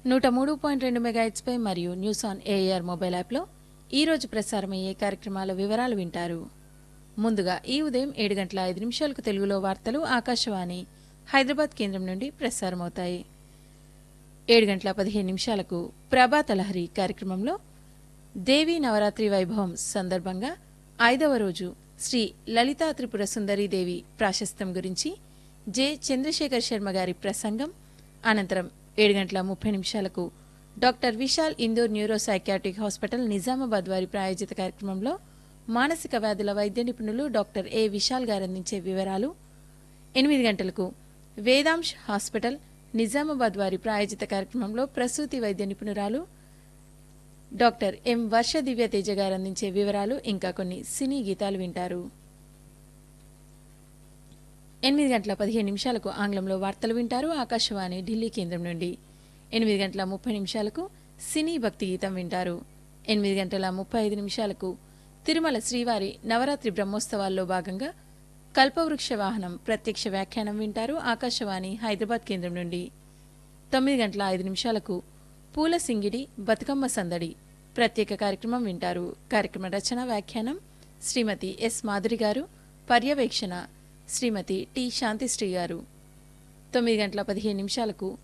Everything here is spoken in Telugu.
నూట మూడు పాయింట్ రెండు మెగాహెట్స్పై మరియు న్యూస్ ఆన్ ఏఆర్ మొబైల్ యాప్లో ఈరోజు ప్రసారమయ్యే కార్యక్రమాల వివరాలు వింటారు ముందుగా ఈ ఉదయం ఏడు గంటల ఐదు నిమిషాలకు తెలుగులో వార్తలు ఆకాశవాణి హైదరాబాద్ కేంద్రం నుండి ప్రసారమవుతాయి ఏడు గంటల పదిహేను నిమిషాలకు ప్రభాత లహరి కార్యక్రమంలో దేవీ నవరాత్రి వైభవం సందర్భంగా ఐదవ రోజు శ్రీ లలితా త్రిపుర సుందరీ దేవి ప్రాశస్త్యం గురించి జె చంద్రశేఖర్ శర్మ గారి ప్రసంగం అనంతరం ఏడు గంటల ముప్పై నిమిషాలకు doctor Vishal Indore neuro psychiatric hospital Nizamabad వారి ప్రాయోజిత కార్యక్రమంలో మానసిక వ్యాధుల వైద్య నిపుణులు డాక్టర్ ఏ విశాల్ గారు అందించే వివరాలు ఎనిమిది గంటలకు వేదాంశ్ హాస్పిటల్ నిజామాబాద్ వారి ప్రాయోజిత కార్యక్రమంలో ప్రసూతి వైద్య నిపుణురాలు డాక్టర్ ఎం వర్ష దివ్య తేజ గారు అందించే వివరాలు ఇంకా కొన్ని సినీ గీతాలు వింటారు ఎనిమిది గంటల పదిహేను నిమిషాలకు ఆంగ్లంలో వార్తలు వింటారు ఆకాశవాణి ఢిల్లీ కేంద్రం నుండి ఎనిమిది గంటల ముప్పై నిమిషాలకు సినీ భక్తి గీతం వింటారు ఎనిమిది గంటల ముప్పై ఐదు నిమిషాలకు తిరుమల శ్రీవారి నవరాత్రి బ్రహ్మోత్సవాల్లో భాగంగా కల్పవృక్ష వాహనం ప్రత్యక్ష వ్యాఖ్యానం వింటారు ఆకాశవాణి హైదరాబాద్ కేంద్రం నుండి తొమ్మిది గంటల ఐదు నిమిషాలకు పూల సింగిడి బతుకమ్మ సందడి ప్రత్యేక కార్యక్రమం వింటారు కార్యక్రమ రచన వ్యాఖ్యానం శ్రీమతి ఎస్ మాధురి గారు పర్యవేక్షణ శ్రీమతి టి శాంతిశ్రీ గారు తొమ్మిది గంటల పదిహేను నిమిషాలకు